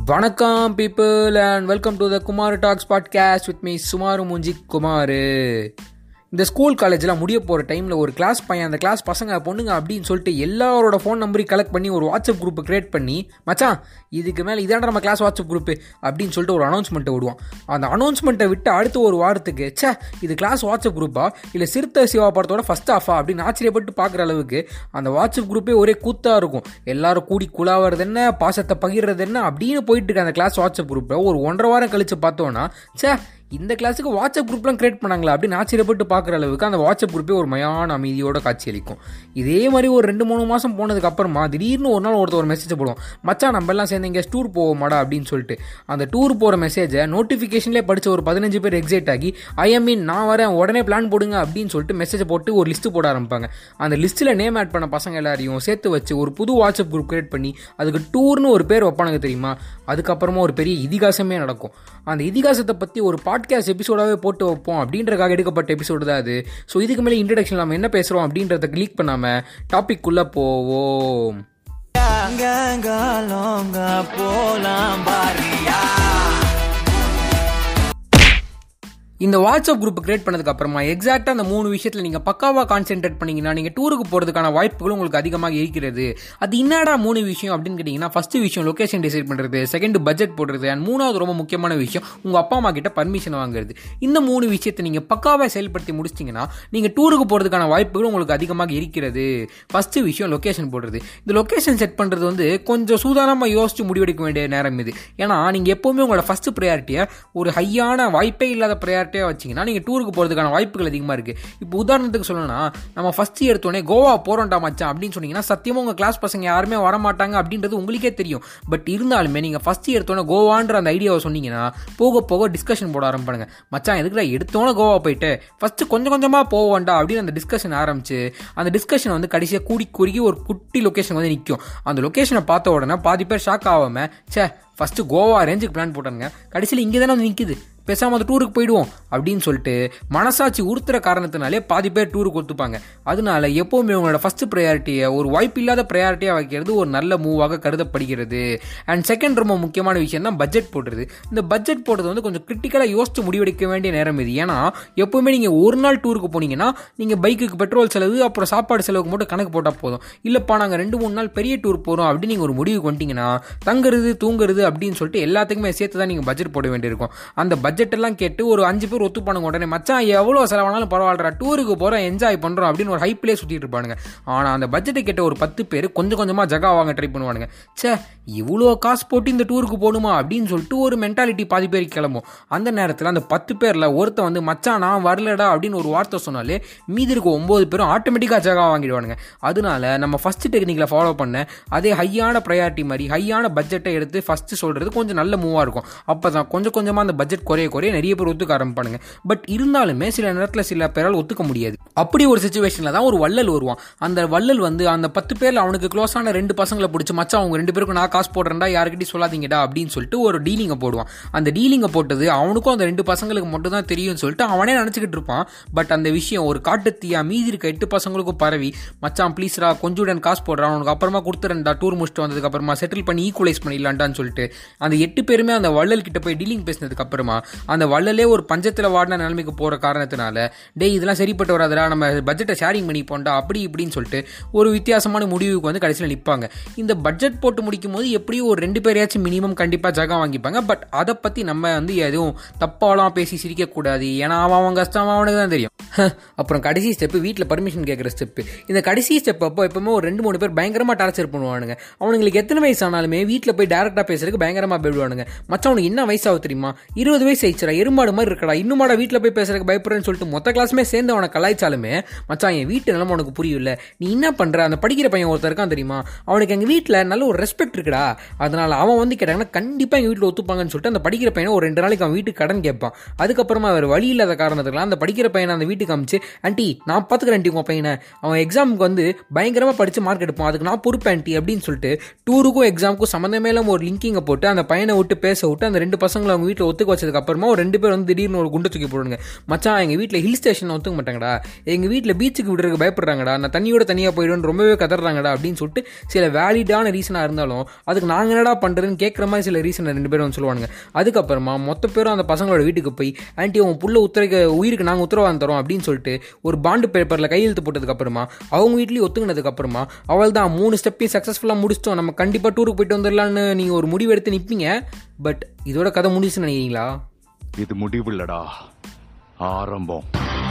வணக்கம் people and welcome to the Kumar talks podcast with me சுமாரு மூஞ்சி குமார் இந்த ஸ்கூல் காலேஜில் முடிய போகிற டைமில் ஒரு கிளாஸ் பையன் அந்த கிளாஸ் பசங்க பொண்ணுங்க அப்படின்னு சொல்லிட்டு எல்லாரோட ஃபோன் நம்பரையும் கலெக்ட் பண்ணி ஒரு வாட்ஸ்அப் குரூப் கிரியேட் பண்ணி மச்சான் இதுக்கு மேலே இதாண்ட நம்ம கிளாஸ் வாட்ஸ்அப் குரூப் அப்படின்னு சொல்லிட்டு ஒரு அனௌன்ஸ்மெண்ட்டை விடுவான் அந்த அனௌன்ஸ்மெண்ட்டை விட்டு அடுத்த ஒரு வாரத்துக்கு ச்சே இது கிளாஸ் வாட்ஸ்அப் குரூப்பா இல்லை சிறுத்தை சிவா படத்தோட ஃபஸ்ட் ஆஃபா அப்படின்னு ஆச்சரியப்பட்டு பார்க்குற அளவுக்கு அந்த வாட்ஸ்அப் குரூப்பே ஒரே கூத்தாக இருக்கும் எல்லாரும் கூடி குழாவது என்ன பாசத்தை பகிர்றது என்ன அப்படின்னு போயிட்டு இருக்க அந்த கிளாஸ் வாட்ஸ்அப் குரூப்பில் ஒரு ஒன்றரை வாரம் கழிச்சு பார்த்தோன்னா ச்சே இந்த கிளாஸுக்கு வாட்ஸ்அப் குரூப்லாம் கிரியேட் பண்ணாங்களா அப்படின்னு ஆச்சரியப்பட்டு பார்க்குற அளவுக்கு அந்த வாட்ஸ்அப் குரூப்பே ஒரு மயான அமைதியோட காட்சியளிக்கும் இதே மாதிரி ஒரு ரெண்டு மூணு மாதம் போனதுக்கு அப்புறமா திடீர்னு ஒரு நாள் ஒருத்தர் ஒரு மெசேஜ் போடுவோம் மச்சான் நம்ம எல்லாம் சேர்ந்து இங்கே டூர் போவோமாடா அப்படின்னு சொல்லிட்டு அந்த டூர் போகிற மெசேஜை நோட்டிஃபிகேஷன்லேயே படித்த ஒரு பதினஞ்சு பேர் எக்ஸைட் ஆகி ஐ மீன் நான் வரேன் உடனே பிளான் போடுங்க அப்படின்னு சொல்லிட்டு மெசேஜ் போட்டு ஒரு லிஸ்ட்டு போட ஆரம்பிப்பாங்க அந்த லிஸ்ட்டில் நேம் ஆட் பண்ண பசங்க எல்லாரையும் சேர்த்து வச்சு ஒரு புது வாட்ஸ்அப் குரூப் கிரியேட் பண்ணி அதுக்கு டூர்னு ஒரு பேர் வைப்பானுங்க தெரியுமா அதுக்கப்புறமா ஒரு பெரிய இதிகாசமே நடக்கும் அந்த இதிகாசத்தை பற்றி ஒரு பாட்காஸ்ட் எபிசோடாகவே போட்டு வைப்போம் அப்படின்றக்காக எடுக்கப்பட்ட எபிசோடு தான் அது ஸோ இதுக்கு மேலே இன்ட்ரடக்ஷன் நம்ம என்ன பேசுகிறோம் அப்படின்றத கிளிக் பண்ணாமல் டாபிக் உள்ள போவோம் Gangalonga போலாம் பாரியா இந்த வாட்ஸ்அப் குரூப் கிரியேட் பண்ணதுக்கு அப்புறமா எக்ஸாக்டாக அந்த மூணு விஷயத்தில் நீங்கள் பக்காவாக கான்சென்ட்ரேட் பண்ணீங்கன்னா நீங்கள் டூருக்கு போகிறதுக்கான வாய்ப்புகளும் உங்களுக்கு அதிகமாக இருக்கிறது அது என்னடா மூணு விஷயம் அப்படின்னு கேட்டிங்கன்னா ஃபர்ஸ்ட் விஷயம் லொக்கேஷன் டிசைட் பண்ணுறது செகண்ட் பட்ஜெட் போடுறது அண்ட் மூணாவது ரொம்ப முக்கியமான விஷயம் உங்கள் அப்பா அம்மா கிட்ட பர்மிஷன் வாங்குறது இந்த மூணு விஷயத்தை நீங்கள் பக்காவாக செயல்படுத்தி முடிச்சிட்டிங்கன்னா நீங்கள் டூருக்கு போகிறதுக்கான வாய்ப்புகளும் உங்களுக்கு அதிகமாக இருக்கிறது ஃபர்ஸ்ட் விஷயம் லொக்கேஷன் போடுறது இந்த லொக்கேஷன் செட் பண்ணுறது வந்து கொஞ்சம் சூதானமாக யோசிச்சு முடிவெடுக்க வேண்டிய நேரம் இது ஏன்னா நீங்கள் எப்போவுமே உங்களோட ஃபர்ஸ்ட் ப்ரையாரிட்டியை ஒரு ஹையான வாய்ப்பே இல்லாத ப்ரையாரிட்டியாக வச்சிங்கன்னா நீங்கள் டூருக்கு போகிறதுக்கான வாய்ப்புகள் அதிகமாக இருக்குது இப்போ உதாரணத்துக்கு சொல்லணும்னா நம்ம ஃபஸ்ட் எடுத்தோடனே கோவா போகிறோம்டா மச்சான் அப்படின்னு சொன்னீங்கன்னா சத்தியமாக உங்கள் கிளாஸ் பசங்க யாருமே வரமாட்டாங்க அப்படின்றது உங்களுக்கே தெரியும் பட் இருந்தாலுமே நீங்கள் ஃபஸ்ட் எடுத்தோன்னே கோவான்ற அந்த ஐடியாவை சொன்னீங்கன்னா போக போக டிஸ்கஷன் போட ஆரம்பிப்பானுங்க மச்சான் எதுக்குடா எடுத்தோன்னே கோவா போயிட்டு ஃபஸ்ட்டு கொஞ்சம் கொஞ்சமாக போவோம்டா அப்படின்னு அந்த டிஸ்கஷன் ஆரம்பிச்சு அந்த டிஸ்கஷன் வந்து கடைசியாக கூடி குறுகி ஒரு குட்டி லொக்கேஷன் வந்து நிற்கும் அந்த லொக்கேஷனை பார்த்த உடனே பாதி பேர் ஷாக் ஆகாம ச்சே ஃபஸ்ட்டு கோவா ரேஞ்சுக்கு பிளான் போட்டானுங்க கடைசியில் இங்கே தானே வந்து நிற்குது பேசாமல் அந்த டூருக்கு போயிடுவோம் அப்படின்னு சொல்லிட்டு மனசாட்சி உறுத்துற காரணத்தினாலே பாதி பேர் டூருக்கு ஒத்துப்பாங்க அதனால எப்போவுமே உங்களோட ஃபர்ஸ்ட் ப்ரையாரிட்டியை ஒரு வாய்ப்பு இல்லாத ப்ரையாரிட்டியாக வைக்கிறது ஒரு நல்ல மூவாக கருதப்படுகிறது அண்ட் செகண்ட் ரொம்ப முக்கியமான விஷயம் தான் பட்ஜெட் போடுறது இந்த பட்ஜெட் போடுறது வந்து கொஞ்சம் கிரிட்டிக்கலாக யோசிச்சு முடிவெடுக்க வேண்டிய நேரம் இது ஏன்னா எப்போவுமே நீங்கள் ஒரு நாள் டூருக்கு போனீங்கன்னா நீங்கள் பைக்குக்கு பெட்ரோல் செலவு அப்புறம் சாப்பாடு செலவுக்கு மட்டும் கணக்கு போட்டால் போதும் இல்லைப்பா நாங்கள் ரெண்டு மூணு நாள் பெரிய டூர் போகிறோம் அப்படின்னு நீங்கள் ஒரு முடிவு கொண்டீங்கன்னா தங்குறது தூங்குறது அப்படின்னு சொல்லிட்டு எல்லாத்துக்குமே சேர்த்து தான் நீங்கள் பட்ஜெட் போட வேண்டியிருக்கும் அந்த பட்ஜெட் எல்லாம் கேட்டு ஒரு அஞ்சு பேர் ஒத்துப்பானுங்க உடனே மச்சான் எவ்வளோ செலவானாலும் பரவாயில்லடா டூருக்கு போகிறோம் என்ஜாய் பண்ணுறோம் அப்படின்னு ஒரு ஹைப்லேயே சுற்றிட்டு இருப்பானுங்க ஆனால் அந்த பட்ஜெட்டை கேட்ட ஒரு பத்து பேர் கொஞ்சம் கொஞ்சமாக ஜகா வாங்க ட்ரை பண்ணுவானுங்க ச்சே இவ்வளோ காசு போட்டு இந்த டூருக்கு போகணுமா அப்படின்னு சொல்லிட்டு ஒரு மென்டாலிட்டி பாதி பேருக்கு கிளம்பும் அந்த நேரத்தில் அந்த பத்து பேரில் ஒருத்தன் வந்து மச்சான் நான் வரலடா அப்படின்னு ஒரு வார்த்தை சொன்னாலே மீதி இருக்க ஒம்பது பேரும் ஆட்டோமேட்டிக்காக ஜகா வாங்கிடுவானுங்க அதனால நம்ம ஃபர்ஸ்ட் டெக்னிக்கில் ஃபாலோ பண்ண அதே ஹையான ப்ரையாரிட்டி மாதிரி ஹையான பட்ஜெட்டை எடுத்து ஃபஸ்ட்டு சொல்கிறது கொஞ்சம் நல்ல மூவாக இருக்கும் அப்போ தான் கொஞ்சம் கொஞ்சமாக அந்த பட்ஜெட் குறைய குறைய நிறைய பேர் ஒத்துக்க ஆரம்பிப்பானுங்க பட் இருந்தாலுமே சில நேரத்தில் சில பேரால் ஒத்துக்க முடியாது அப்படி ஒரு சுச்சுவேஷனில் தான் ஒரு வள்ளல் வருவான் அந்த வள்ளல் வந்து அந்த பத்து பேரில் அவனுக்கு க்ளோஸான ரெண்டு பசங்களை பிடிச்சி மச்சான் அவங்க ரெண்டு பேருக்கும் நான் காசு போடுறேன்டா யாருக்கிட்டையும் சொல்லாதீங்கடா அப்படின்னு சொல்லிட்டு ஒரு டீலிங்கை போடுவான் அந்த டீலிங்கை போட்டது அவனுக்கும் அந்த ரெண்டு பசங்களுக்கு மட்டும் தான் தெரியும்னு சொல்லிட்டு அவனே நினச்சிக்கிட்டு இருப்பான் பட் அந்த விஷயம் ஒரு காட்டுத்தீயா மீதி இருக்க எட்டு பசங்களுக்கும் பரவி மச்சான் ப்ளீஸ்ரா கொஞ்சம் காசு போடுறான் அவனுக்கு அப்புறமா கொடுத்துறேன்டா டூர் முடிச்சுட்டு வந்ததுக்கு அப்புறமா செட்டில் பண்ணி ஈக்குவலைஸ் பண்ணிடலான்டான்னு சொல்லிட்டு அந்த எட்டு பேருமே அந்த வள்ளல் கிட்ட போய் டீலிங் பேசினதுக்கு அப்புறமா அந்த வள்ளலே ஒரு பஞ்சத்தில் வாடின நிலைமைக்கு போகிற காரணத்தினால டேய் இதெல்லாம் சரிப்பட்டு வராதுடா நம்ம பட்ஜெட்டை ஷேரிங் பண்ணி போண்டா அப்படி இப்படின்னு சொல்லிட்டு ஒரு வித்தியாசமான முடிவுக்கு வந்து கடைசியில் நிற்பாங்க இந்த பட்ஜெட் போட்டு முடிக்கும் போது எப்படியும் ஒரு ரெண்டு பேரையாச்சும் மினிமம் கண்டிப்பாக ஜகா வாங்கிப்பாங்க பட் அதை பற்றி நம்ம வந்து எதுவும் தப்பாலாம் பேசி சிரிக்கக்கூடாது ஏன்னா அவன் அவன் கஷ்டம் அவனுக்கு தான் தெரியும் அப்புறம் கடைசி ஸ்டெப்பு வீட்டில் பர்மிஷன் கேட்குற ஸ்டெப்பு இந்த கடைசி ஸ்டெப் அப்போ எப்பவுமே ஒரு ரெண்டு மூணு பேர் பயங்கரமாக டார்ச்சர் பண்ணுவானுங்க அவனுங்களுக்கு எத்தனை வயசு ஆனாலுமே வீட்டில் போய் டேரெக்டாக பேசுறதுக்கு பயங்கரமாக போயிடுவானுங்க மச்சான் அவனுக்கு என்ன வயசாகும் தெரியுமா இருபது வயசு ஆயிடுச்சுடா எருமாடு மாதிரி இருக்கடா இன்னுமாடா வீட்டில் போய் பேசுறதுக்கு பயப்படுறேன்னு சொல்லிட்டு மொத்த கிளாஸுமே சேர்ந்து அவனை கலாய்ச்சாலுமே மச்சான் என் வீட்டு நிலம உனக்கு புரியல நீ என்ன பண்ணுற அந்த படிக்கிற பையன் ஒருத்தர் இருக்கான் தெரியுமா அவனுக்கு எங்கள் வீட்டில் நல்ல ஒரு ரெஸ்பெக்ட் இருக்குடா அதனால அவன் வந்து கேட்டாங்கன்னா கண்டிப்பாக எங்கள் வீட்டில் ஒத்துப்பாங்கன்னு சொல்லிட்டு அந்த படிக்கிற பையனை ஒரு ரெண்டு நாளைக்கு அவன் வீட்டுக்கு கடன் கேட்பான் அதுக்கப்புறமா அவர் வழி இல்லாத காரணத்துக்குலாம் அந்த படிக்கிற பையனை அந்த வீட்டுக்கு அமிச்சு ஆண்டி நான் பார்த்துக்கிறேன் ஆண்டி உங்கள் பையனை அவன் எக்ஸாமுக்கு வந்து பயங்கரமாக படித்து மார்க் எடுப்பான் அதுக்கு நான் பொறுப்பு ஆண்டி அப்படின்னு சொல்லிட்டு டூருக்கும் எக்ஸாமுக்கும் சம்மந்தமே இல்லாமல் ஒரு லிங்கிங்கை மீட்டிங்கை போட்டு அந்த பையனை விட்டு பேச விட்டு அந்த ரெண்டு பசங்களை அவங்க வீட்டில் ஒத்துக்க வச்சதுக்கு அப்புறமா ஒரு ரெண்டு பேர் வந்து திடீர்னு ஒரு குண்டு தூக்கி போடுங்க மச்சான் எங்கள் வீட்டில் ஹில் ஸ்டேஷன் ஒத்துக்க மாட்டாங்கடா எங்கள் வீட்டில் பீச்சுக்கு விடுறதுக்கு பயப்படுறாங்கடா நான் தண்ணியோட தனியாக போயிடுவேன் ரொம்பவே கதறாங்கடா அப்படின்னு சொல்லிட்டு சில வேலிடான ரீசனாக இருந்தாலும் அதுக்கு நாங்கள் என்னடா பண்ணுறதுன்னு கேட்குற மாதிரி சில ரீசன் ரெண்டு பேரும் வந்து சொல்லுவாங்க அதுக்கப்புறமா மொத்த பேரும் அந்த பசங்களோட வீட்டுக்கு போய் ஆன்ட்டி உன் புள்ள உத்தரக்கு உயிருக்கு நாங்கள் உத்தரவாதம் தரோம் அப்படின்னு சொல்லிட்டு ஒரு பாண்டு பேப்பரில் கையெழுத்து போட்டதுக்கு அப்புறமா அவங்க வீட்லேயும் ஒத்துக்கினதுக்கு அப்புறமா அவள் தான் மூணு ஸ்டெப்பையும் சக்ஸஸ்ஃபுல்லாக முடிச்சிட்டோம் நம்ம கண்டிப்பாக டூருக்கு போயிட்டு வந்துடலான்னு நீங்கள் ஒரு முடிவு எடுத்து நிற்பீங்க பட் இதோட கதை முடிச்சுன்னு நினைக்கிறீங்களா இது முடிவில்லடா ஆரம்பம்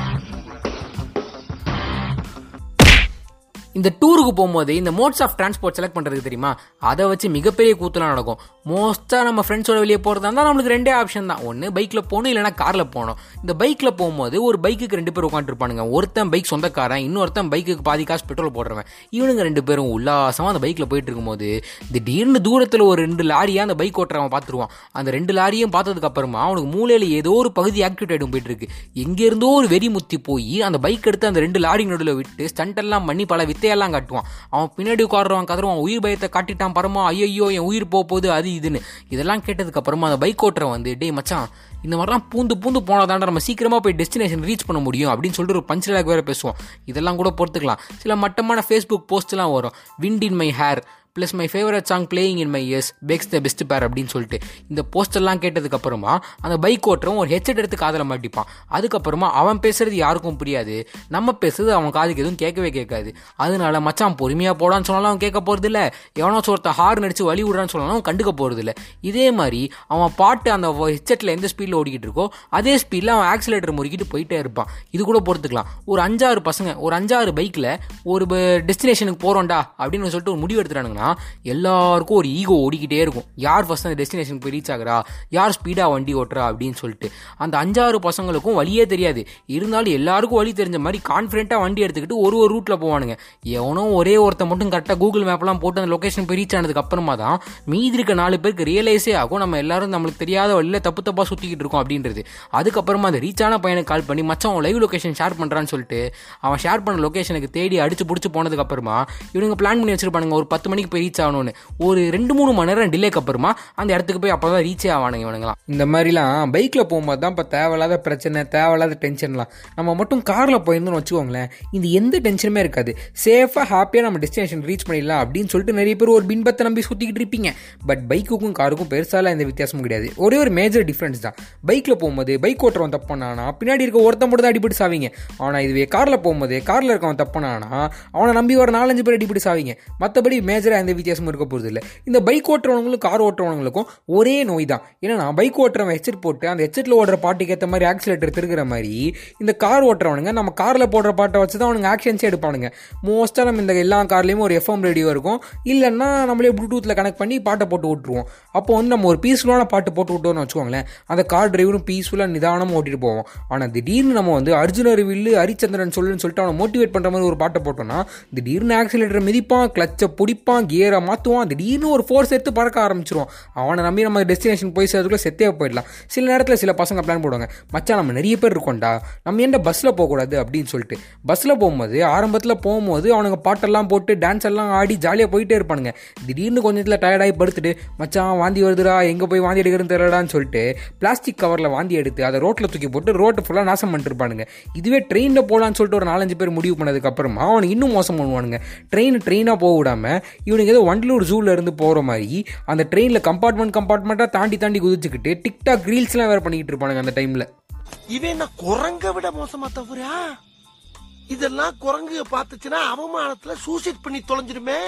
இந்த டூருக்கு போகும்போது இந்த மோட்ஸ் ஆஃப் டிரான்ஸ்போர்ட் செலக்ட் பண்ணுறதுக்கு தெரியுமா அதை வச்சு மிகப்பெரிய கூத்துலாம் நடக்கும் மோஸ்ட்டாக நம்ம ஃப்ரெண்ட்ஸோட வெளியே போகிறதா இருந்தால் நம்மளுக்கு ரெண்டே ஆப்ஷன் தான் ஒன்று பைக்கில் போகணும் இல்லைனா காரில் போகணும் இந்த பைக்கில் போகும்போது ஒரு பைக்குக்கு ரெண்டு பேர் உட்காந்துருப்பானுங்க ஒருத்தன் பைக் சொந்தக்காரன் இன்னொருத்தன் பைக்குக்கு பாதி காசு பெட்ரோல் போடுறவன் இவனுங்க ரெண்டு பேரும் உல்லாசமாக அந்த பைக்கில் போயிட்டு இருக்கும்போது திடீர்னு தூரத்தில் ஒரு ரெண்டு லாரியாக அந்த பைக் ஓட்டுறவன் பார்த்துருவான் அந்த ரெண்டு லாரியும் பார்த்ததுக்கு அப்புறமா அவனுக்கு மூலையில் ஏதோ ஒரு பகுதி ஆக்டிவேட் ஆகிடும் போயிட்டு இருக்கு எங்கேருந்தோ ஒரு வெறி முத்தி போய் அந்த பைக் எடுத்து அந்த ரெண்டு லாரி நடுவில் விட்டு ஸ்டண்ட் எல்லாம் பண்ணி பல வித்தையெல்லாம் காட்டுவான் அவன் பின்னாடி உட்காடுறவன் கதறுவான் உயிர் பயத்தை காட்டிட்டான் பரமா ஐயோ என் உயிர் போக போகுது அது இதுன்னு இதெல்லாம் கேட்டதுக்கு அப்புறமா அந்த பைக் ஓட்டுறவன் வந்து டேய் மச்சான் இந்த மாதிரிலாம் பூந்து பூந்து போனாதாண்டா நம்ம சீக்கிரமாக போய் டெஸ்டினேஷன் ரீச் பண்ண முடியும் அப்படின்னு சொல்லிட்டு ஒரு பஞ்ச் டைலாக் வேற பேசுவோம் இதெல்லாம் கூட பொறுத்துக்கலாம் சில மட்டமான ஃபேஸ்புக் போஸ்ட்லாம் வரும் wind in my hair plus my favourite song playing in my ears பெக்ஸ் த பெஸ்ட் பேர் அப்படின்னு சொல்லிட்டு இந்த போஸ்டர்லாம் கேட்டதுக்கு அப்புறமா அந்த பைக் ஓட்டுறவன் ஒரு ஹெட்செட் எடுத்து காதில் மாட்டிப்பான் அதுக்கப்புறமா அவன் பேசுறது யாருக்கும் புரியாது நம்ம பேசுறது அவன் காதுக்கு எதுவும் கேட்கவே கேட்காது அதனால மச்சான் பொறுமையாக போடான்னு சொன்னாலும் அவன் கேட்க போகிறது இல்லை எவனோ ஒருத்த ஹார்ன் அடிச்சு வழி விடுறான்னு சொன்னாலும் அவன் கண்டுக்க போகிறது இல்லை இதே மாதிரி அவன் பாட்டு அந்த ஹெட்செட்டில் எந்த ஸ்பீடில் ஓடிக்கிட்டு இருக்கோ அதே ஸ்பீடில் அவன் ஆக்சிலேட்டர் முறுக்கிட்டு போயிட்டே இருப்பான் இது கூட பொறுத்துக்கலாம் ஒரு அஞ்சாறு பசங்க ஒரு அஞ்சாறு பைக்கில் ஒரு டெஸ்டினேஷனுக்கு போகிறோம்டா அப்படின்னு சொல்லிட்டு ஒரு முடிவு எடுத்துட்டானுங்கன்னா எல்லாருக்கும் ஒரு ஈகோ ஓடிக்கிட்டே இருக்கும் யார் ஃபர்ஸ்ட் அந்த டெஸ்டினேஷனுக்கு போய் ரீச் ஆகுறா யார் ஸ்பீடாக வண்டி ஓட்டுறா அப்படின்னு சொல்லிட்டு அந்த அஞ்சாறு பசங்களுக்கும் வழியே தெரியாது இருந்தாலும் எல்லாருக்கும் வழி தெரிஞ்ச மாதிரி கான்ஃபிடென்ட்டாக வண்டி எடுத்துக்கிட்டு ஒரு ஒரு ரூட்டில் போவானுங்க எவனோ ஒரே ஒருத்தன் மட்டும் கரெக்டாக கூகுள் மேப்லாம் போட்டு அந்த லொக்கேஷன் போய் ரீச் ஆனதுக்கு அப்புறமா தான் மீதி இருக்க நாலு பேருக்கு ரியலைஸே ஆகும் நம்ம எல்லாரும் நம்மளுக்கு தெரியாத வழியில் தப்பு தப்பாக சுற்றிக்கிட்டு இருக்கோம் அப்படின்றது அதுக்கப்புறமா அந்த ரீச் ஆன பையனுக்கு கால் பண்ணி மச்சான் அவன் லைவ் லொகேஷன் ஷேர் பண்ணுறான்னு சொல்லிட்டு அவன் ஷேர் பண்ண லொகேஷனுக்கு தேடி அடிச்சு பிடிச்சி போனதுக்கு அப்புறமா இவனுங்க பிளான் பண்ணி வச்சிருப்பானுங்க ஒரு பத்து மணிக்கு போய் ரீச் ஆகணும்னு ஒரு ரெண்டு மூணு மணி நேரம் டிலேக்கு அப்புறமா அந்த இடத்துக்கு போய் அப்போ தான் ரீச்சே ஆவானுங்க இவனுங்களாம் இந்த மாதிரிலாம் பைக்கில் போகும்போது தான் இப்போ தேவையில்லாத பிரச்சனை தேவையில்லாத டென்ஷன்லாம் நம்ம மட்டும் காரில் போயிருந்தோம்னு வச்சுக்கோங்களேன் இந்த எந்த டென்ஷனுமே இருக்காது சேஃபாக ஹாப்பியாக நம்ம டெஸ்டினேஷன் ரீச் பண்ணிடலாம் அப்படின்னு சொல்லிட்டு நிறைய பேர் ஒரு பின்பத்தை நம்பி சுற்றிக்கிட்டு இருப்பீங்க பட் பைக்குக்கும் காருக்கும் பெருசாலாம் எந்த வித்தியாசமும் கிடையாது ஒரே ஒரு மேஜர் டிஃப்ரென்ஸ் தான் பைக்கில் போகும்போது பைக் ஓட்டுறவன் தப்பானா பின்னாடி இருக்க ஒருத்தன் மட்டும் தான் அடிப்பட்டு சாவீங்க ஆனால் இதுவே காரில் போகும்போது காரில் இருக்கவன் தப்பானா அவனை நம்பி ஒரு நாலஞ்சு பேர் அடிப்பட்டு சாவீங்க மற்றபடி மேஜராக எந்த வித்தியாசமும் இருக்க போகிறது இல்லை இந்த பைக் ஓட்டுறவங்களுக்கும் கார் ஓட்டுறவங்களுக்கும் ஒரே நோய் தான் ஏன்னா பைக் ஓட்டுறவன் ஹெட்செட் போட்டு அந்த ஹெட்செட்டில் ஓடுற பாட்டுக்கு ஏற்ற மாதிரி ஆக்சிலேட்டர் திருக்கிற மாதிரி இந்த கார் ஓட்டுறவனுங்க நம்ம காரில் போடுற பாட்டை வச்சு தான் அவனுங்க ஆக்ஷன்ஸே எடுப்பானுங்க மோஸ்ட்டாக நம்ம இந்த எல்லா கார்லேயுமே ஒரு எஃப்எம் ரேடியோ இருக்கும் இல்லைன்னா நம்மளே ப்ளூடூத்தில் கனெக்ட் பண்ணி பாட்டை போட்டு விட்டுருவோம் அப்போ வந்து நம்ம ஒரு பீஸ்ஃபுல்லான பாட்டு போட்டு விட்டோம்னு வச்சுக்கோங்களேன் அந்த கார் டிரைவரும் பீஸ்ஃபுல்லாக நிதானமாக ஓட்டிட்டு போவோம் ஆனால் திடீர்னு நம்ம வந்து அர்ஜுன வில்லு ஹரிச்சந்திரன் சொல்லுன்னு சொல்லிட்டு அவனை மோட்டிவேட் பண்ணுற மாதிரி ஒரு பாட்டை போட்டோம்னா திடீர்னு ஆக்சிலேட்டர் மிதிப்பான் கிளச்சை பிடிப்பான் கியரை மாற்றுவான் திடீர்னு ஒரு ஃபோர்ஸ் எடுத்து பறக்க ஆரம்பிச்சிருவோம் அவனை நம்பி நம்ம டெஸ்டினேஷன் போய் சேர்த்துக்குள்ள செத்தே போயிடலாம் சில நேரத்தில் சில பசங்க பிளான் போடுவாங்க மச்சான் நம்ம நிறைய பேர் இருக்கோம்டா நம்ம ஏன்டா பஸ்ஸில் போகக்கூடாது அப்படின்னு சொல்லிட்டு பஸ்ஸில் போகும்போது ஆரம்பத்தில் போகும்போது அவனுங்க பாட்டெல்லாம் போட்டு டான்ஸ் எல்லாம் ஆடி ஜாலியாக போயிட்டே இருப்பானுங்க திடீர்னு கொஞ்சத்தில் டயர்டாகி படுத்துட்டு மச்சான் வாந்தி வருதுடா எங்கே போய் வாந்தி எடுக்கிறதுன்னு தெரியலடான்னு சொல்லிட்டு பிளாஸ்டிக் கவரில் வாந்தி எடுத்து அதை ரோட்டில் தூக்கி போட்டு ரோட்டை ஃபுல்லாக நாசம் பண்ணிட்டு இருப்பானுங்க இதுவே ட்ரெயினில் போகலான்னு சொல்லிட்டு ஒரு நாலஞ்சு பேர் முடிவு பண்ணதுக்கு அப்புறமா அவனுக்கு இன்னும் மோசம் பண்ணுவானுங்க ட்ரெயின் ட்ரெயினாக போக விடாம இவனுக்கு ஏதோ வண்டலூர் ஜூவில் இருந்து போகிற மாதிரி அந்த ட்ரெயினில் கம்பார்ட்மெண்ட் கம்பார்ட்மெண்ட்டாக தாண்டி தாண்டி குதிச்சுக்கிட்டு டிக்டாக் ரீல்ஸ்லாம் வேறு பண்ணிக்கிட்டு இருப்பானுங்க அந்த டைமில் இவன் என்ன குரங்க விட மோசமா தவிரா இதெல்லாம் குரங்கு பார்த்துச்சுன்னா அவமானத்துல சூசைட் பண்ணி தொலைஞ்சிருமே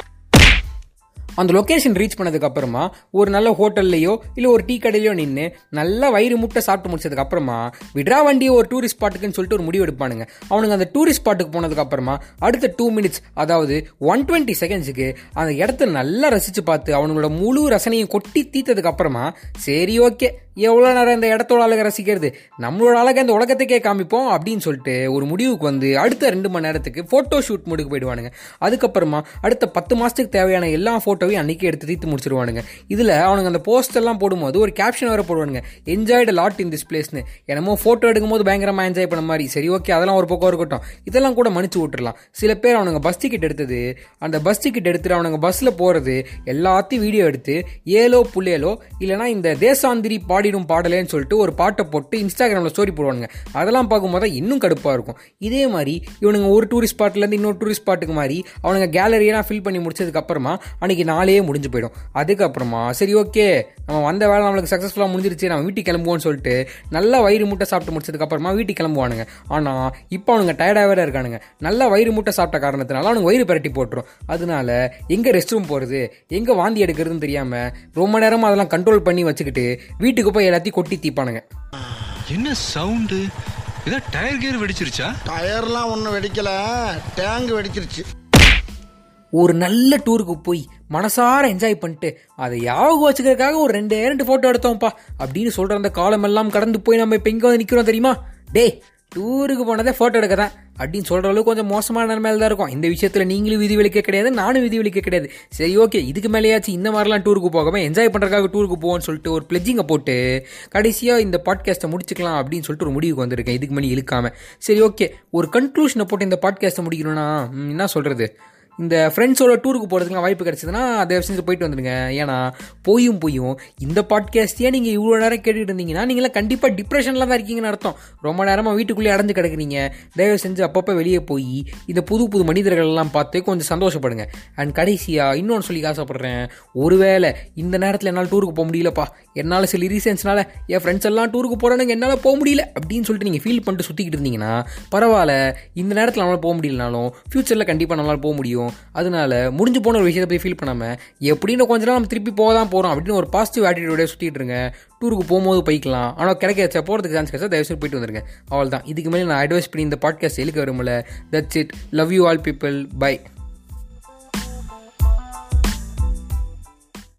அந்த லொக்கேஷன் ரீச் பண்ணதுக்கு அப்புறமா ஒரு நல்ல ஹோட்டல்லையோ இல்லை ஒரு டீ கடையிலையோ நின்று நல்லா வயிறு முட்டை சாப்பிட்டு முடிச்சதுக்கு அப்புறமா விட்ரா வண்டியை ஒரு டூரிஸ்ட் ஸ்பாட்டுக்குன்னு சொல்லிட்டு ஒரு முடிவு எடுப்பானுங்க அவனுங்க அந்த டூரிஸ்ட் ஸ்பாட்டுக்கு போனதுக்கு அப்புறமா அடுத்த டூ மினிட்ஸ் அதாவது ஒன் டுவெண்ட்டி செகண்ட்ஸுக்கு அந்த இடத்த நல்லா ரசித்து பார்த்து அவனுங்களோட முழு ரசனையும் கொட்டி தீத்ததுக்கு அப்புறமா சரி ஓகே எவ்வளோ நேரம் இந்த இடத்தோட அழகை ரசிக்கிறது நம்மளோட அழகை இந்த உலகத்துக்கே காமிப்போம் அப்படின்னு சொல்லிட்டு ஒரு முடிவுக்கு வந்து அடுத்த ரெண்டு மணி நேரத்துக்கு ஃபோட்டோ ஷூட் முடிவுக்கு போயிடுவானுங்க அதுக்கப்புறமா அடுத்த பத்து மாதத்துக்கு தேவையான எல்லா ஃபோட்டோவையும் ஃபுல்லாகவே அன்றைக்கி எடுத்து தீர்த்து முடிச்சிருவானுங்க இதில் அவனுங்க அந்த போஸ்ட் எல்லாம் போடும்போது ஒரு கேப்ஷன் வேறு போடுவானுங்க என்ஜாய்டு லாட் இன் திஸ் பிளேஸ்னு என்னமோ ஃபோட்டோ எடுக்கும்போது பயங்கரமாக என்ஜாய் பண்ண மாதிரி சரி ஓகே அதெல்லாம் ஒரு பக்கம் இருக்கட்டும் இதெல்லாம் கூட மன்னிச்சு விட்டுறலாம் சில பேர் அவனுங்க பஸ் டிக்கெட் எடுத்தது அந்த பஸ் டிக்கெட் எடுத்துட்டு அவனுங்க பஸ்ஸில் போகிறது எல்லாத்தையும் வீடியோ எடுத்து ஏலோ புள்ளேலோ இல்லைனா இந்த தேசாந்திரி பாடிடும் பாடலேன்னு சொல்லிட்டு ஒரு பாட்டை போட்டு இன்ஸ்டாகிராமில் ஸ்டோரி போடுவானுங்க அதெல்லாம் பார்க்கும்போது தான் இன்னும் கடுப்பாக இருக்கும் இதே மாதிரி இவனுங்க ஒரு டூரிஸ்ட் ஸ்பாட்லேருந்து இன்னொரு டூரிஸ்ட் ஸ்பாட்டுக்கு மாதிரி அவனுங்க கேலரியெல்லாம் ஃபில் பண்ணி முடிச்சதுக்கப்புறமா அன்றைக்கி நாளே முடிஞ்சு போயிடும் அதுக்கப்புறமா சரி ஓகே நம்ம வந்த வேலை நம்மளுக்கு சக்ஸஸ்ஃபுல்லாக முடிஞ்சிருச்சு நம்ம வீட்டுக்கு கிளம்புவோம்னு சொல்லிட்டு நல்லா வயிறு மூட்டை சாப்பிட்டு முடிச்சதுக்கப்புறமா வீட்டுக்கு கிளம்புவானுங்க ஆனால் இப்போ அவனுங்க டயர்டாக வேற இருக்கானுங்க நல்லா வயிறு மூட்டை சாப்பிட்ட காரணத்தினால அவனுங்க வயிறு பரட்டி போட்டுரும் அதனால எங்கே ரெஸ்ட் ரூம் போகிறது எங்கே வாந்தி எடுக்கிறதுன்னு தெரியாமல் ரொம்ப நேரமாக அதெல்லாம் கண்ட்ரோல் பண்ணி வச்சுக்கிட்டு வீட்டுக்கு போய் எல்லாத்தையும் கொட்டி தீப்பானுங்க என்ன சவுண்டு ஏதோ டயர் கியர் வெடிச்சிருச்சா டயர்லாம் ஒன்றும் வெடிக்கல டேங்க் வெடிச்சிருச்சு ஒரு நல்ல டூருக்கு போய் மனசார என்ஜாய் பண்ணிட்டு அதை யாபகம் வச்சுக்கிறதுக்காக ஒரு ரெண்டு ரெண்டு ஃபோட்டோ எடுத்தோம்ப்பா அப்படின்னு சொல்கிற அந்த காலமெல்லாம் கடந்து போய் நம்ம இப்போ எங்கே வந்து நிற்கிறோம் தெரியுமா டேய் டூருக்கு போனதே ஃபோட்டோ எடுக்க தான் அப்படின்னு சொல்கிற அளவுக்கு கொஞ்சம் மோசமான நிலைமையில தான் இருக்கும் இந்த விஷயத்தில் நீங்களும் விதி விலக்க கிடையாது நானும் விதி விலக்க கிடையாது சரி ஓகே இதுக்கு மேலேயாச்சும் இந்த மாதிரிலாம் டூருக்கு போகாமல் என்ஜாய் பண்ணுறதுக்காக டூருக்கு போவோம்னு சொல்லிட்டு ஒரு பிளெஜிங்கை போட்டு கடைசியாக இந்த பாட்காஸ்ட்டை முடிச்சுக்கலாம் அப்படின்னு சொல்லிட்டு ஒரு முடிவுக்கு வந்திருக்கேன் இதுக்கு மேலே இழுக்காம சரி ஓகே ஒரு கன்க்ளூஷனை போட்டு இந்த பாட்காஸ்ட்டை முடிக்கணும்னா ம், என்ன சொல்கிறது இந்த ஃப்ரெண்ட்ஸோட டூருக்கு போகிறதுக்குலாம் வாய்ப்பு கிடைச்சதுன்னா தயவு செஞ்சு போயிட்டு வந்துடுங்க ஏன்னா போயும் போயும் இந்த பாட்காஸ்டையே நீங்கள் இவ்வளோ நேரம் கேட்டுட்டு இருந்தீங்கன்னா நீங்களாம் கண்டிப்பாக டிப்ரெஷனில் தான் இருக்கீங்கன்னு அர்த்தம் ரொம்ப நேரமாக வீட்டுக்குள்ளேயே அடைஞ்சு கிடக்குறீங்க தயவு செஞ்சு அப்பப்போ வெளியே போய் இந்த புது புது மனிதர்கள் எல்லாம் பார்த்து கொஞ்சம் சந்தோஷப்படுங்க அண்ட் கடைசியாக இன்னொன்று சொல்லி ஆசைப்பட்றேன் ஒருவேளை இந்த நேரத்தில் என்னால் டூருக்கு போக முடியலப்பா என்னால் சில ரீசன்ஸ்னால என் ஃப்ரெண்ட்ஸ் எல்லாம் டூருக்கு போகிறானுங்க என்னால் போக முடியல அப்படின்னு சொல்லிட்டு நீங்கள் ஃபீல் பண்ணிட்டு சுற்றிக்கிட்டு இருந்தீங்கன்னா பரவாயில்ல இந்த நேரத்தில் நம்மளால் போக முடியலனாலும் ஃப்யூச்சரில் கண்டிப்பாக நம்மளால் போக முடியும் அதனால முடிஞ்சு போன ஒரு விஷயத்தை போய் ஃபீல் பண்ணாமல் எப்படின்னு கொஞ்ச நாள் நம்ம திருப்பி போக தான் போகிறோம் அப்படின்னு ஒரு பாசிட்டிவ் ஆட்டிடியூடே சுற்றிட்டு இருங்க டூருக்கு போகும்போது போய்க்கலாம் ஆனால் கிடைக்க போகிறதுக்கு சான்ஸ் கிடைச்சா தயவு செய்து போயிட்டு வந்துருங்க அவள் தான் இதுக்கு மேலே நான் அட்வைஸ் பண்ணி இந்த பாட்காஸ்ட் எழுக்க வரும்ல that's it love you all people by